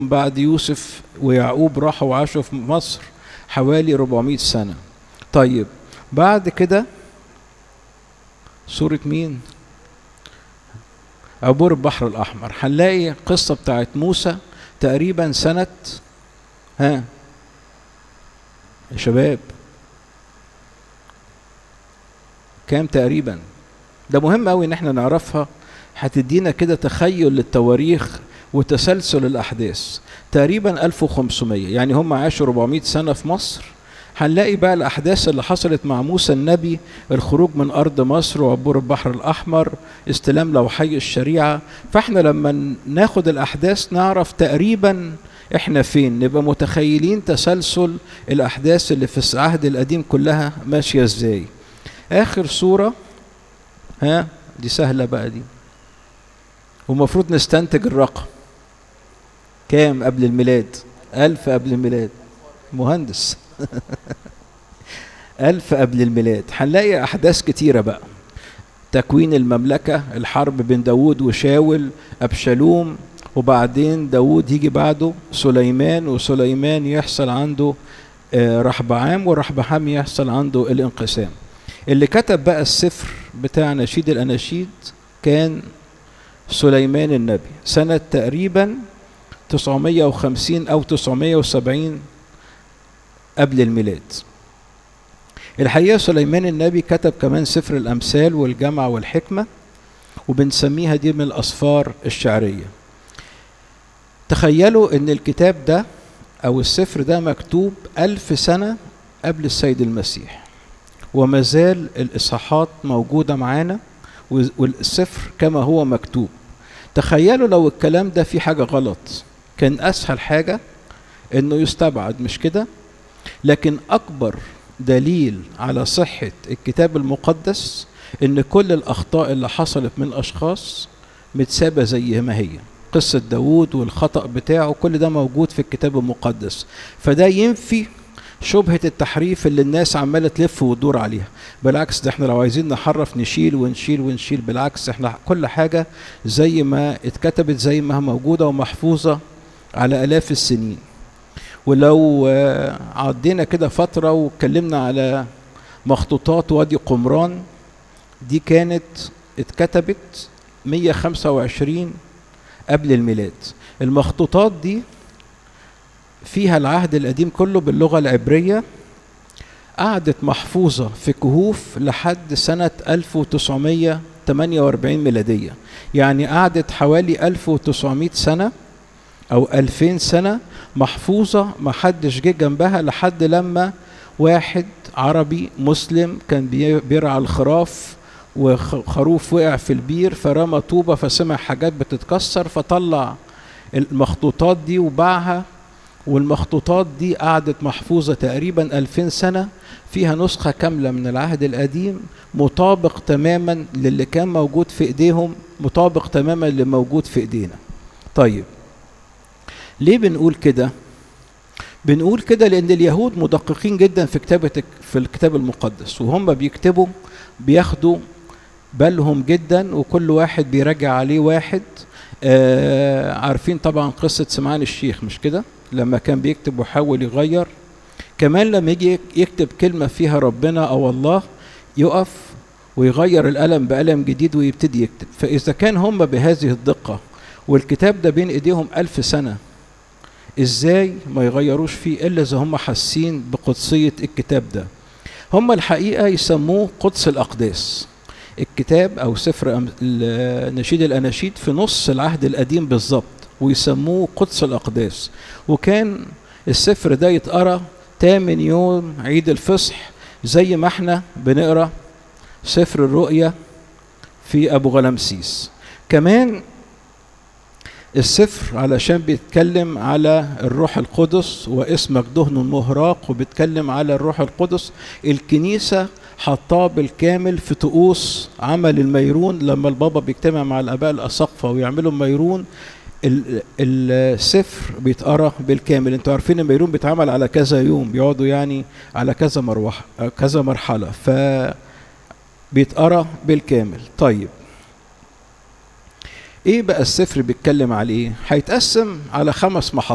بعد يوسف ويعقوب راحوا وعاشوا في مصر حوالي 400 سنة طيب بعد كده سورة مين عبور البحر الأحمر هنلاقي قصة بتاعت موسى تقريبا سنة ها يا شباب كام تقريبا ده مهم قوي ان احنا نعرفها هتدينا كده تخيل للتواريخ وتسلسل الأحداث تقريبا 1500 يعني هم عاشوا 400 سنة في مصر هنلاقي بقى الأحداث اللي حصلت مع موسى النبي الخروج من أرض مصر وعبور البحر الأحمر استلام لوحي الشريعة فاحنا لما ناخد الأحداث نعرف تقريبا احنا فين نبقى متخيلين تسلسل الأحداث اللي في العهد القديم كلها ماشية ازاي آخر صورة ها دي سهلة بقى دي ومفروض نستنتج الرقم كام قبل الميلاد ألف قبل الميلاد مهندس ألف قبل الميلاد هنلاقي أحداث كتيرة بقى تكوين المملكة الحرب بين داود وشاول أبشالوم وبعدين داود يجي بعده سليمان وسليمان يحصل عنده رحبعام ورحبعام يحصل عنده الانقسام اللي كتب بقى السفر بتاع نشيد الأناشيد كان سليمان النبي سنة تقريبا 950 أو 970 قبل الميلاد الحقيقة سليمان النبي كتب كمان سفر الأمثال والجمع والحكمة وبنسميها دي من الأسفار الشعرية تخيلوا أن الكتاب ده أو السفر ده مكتوب ألف سنة قبل السيد المسيح وما زال الإصحاحات موجودة معانا والسفر كما هو مكتوب تخيلوا لو الكلام ده فيه حاجة غلط كان أسهل حاجة إنه يستبعد مش كده لكن أكبر دليل على صحة الكتاب المقدس إن كل الأخطاء اللي حصلت من الأشخاص متسابة زي ما هي قصة داوود والخطأ بتاعه كل ده موجود في الكتاب المقدس فده ينفي شبهة التحريف اللي الناس عمالة تلف وتدور عليها بالعكس ده احنا لو عايزين نحرف نشيل ونشيل ونشيل بالعكس احنا كل حاجة زي ما اتكتبت زي ما هي موجودة ومحفوظة على آلاف السنين ولو عدينا كده فترة واتكلمنا على مخطوطات وادي قمران دي كانت اتكتبت 125 قبل الميلاد المخطوطات دي فيها العهد القديم كله باللغة العبرية قعدت محفوظة في كهوف لحد سنة 1948 ميلادية يعني قعدت حوالي 1900 سنة أو 2000 سنة محفوظة محدش جه جنبها لحد لما واحد عربي مسلم كان بيرعى الخراف وخروف وقع في البير فرمى طوبة فسمع حاجات بتتكسر فطلع المخطوطات دي وباعها والمخطوطات دي قعدت محفوظة تقريبا ألفين سنة فيها نسخة كاملة من العهد القديم مطابق تماما للي كان موجود في ايديهم مطابق تماما اللي موجود في ايدينا طيب ليه بنقول كده بنقول كده لان اليهود مدققين جدا في كتابة في الكتاب المقدس وهم بيكتبوا بياخدوا بالهم جدا وكل واحد بيراجع عليه واحد آه عارفين طبعا قصة سمعان الشيخ مش كده لما كان بيكتب وحاول يغير كمان لما يجي يكتب كلمة فيها ربنا أو الله يقف ويغير القلم بقلم جديد ويبتدي يكتب فإذا كان هم بهذه الدقة والكتاب ده بين إيديهم ألف سنة إزاي ما يغيروش فيه إلا إذا هم حاسين بقدسية الكتاب ده هم الحقيقة يسموه قدس الأقداس الكتاب أو سفر نشيد الأناشيد في نص العهد القديم بالظبط ويسموه قدس الأقداس وكان السفر ده يتقرا تامن يوم عيد الفصح زي ما احنا بنقرا سفر الرؤيا في أبو غلمسيس كمان السفر علشان بيتكلم على الروح القدس واسمك دهن مهراق وبيتكلم على الروح القدس الكنيسة حطاه بالكامل في طقوس عمل الميرون لما البابا بيجتمع مع الآباء الأساقفة ويعملوا ميرون السفر بيتقرا بالكامل انتوا عارفين الميرون بيتعمل على كذا يوم بيقعدوا يعني على كذا مروحه كذا مرحله ف بيتقرا بالكامل طيب ايه بقى السفر بيتكلم عليه هيتقسم على خمس محطات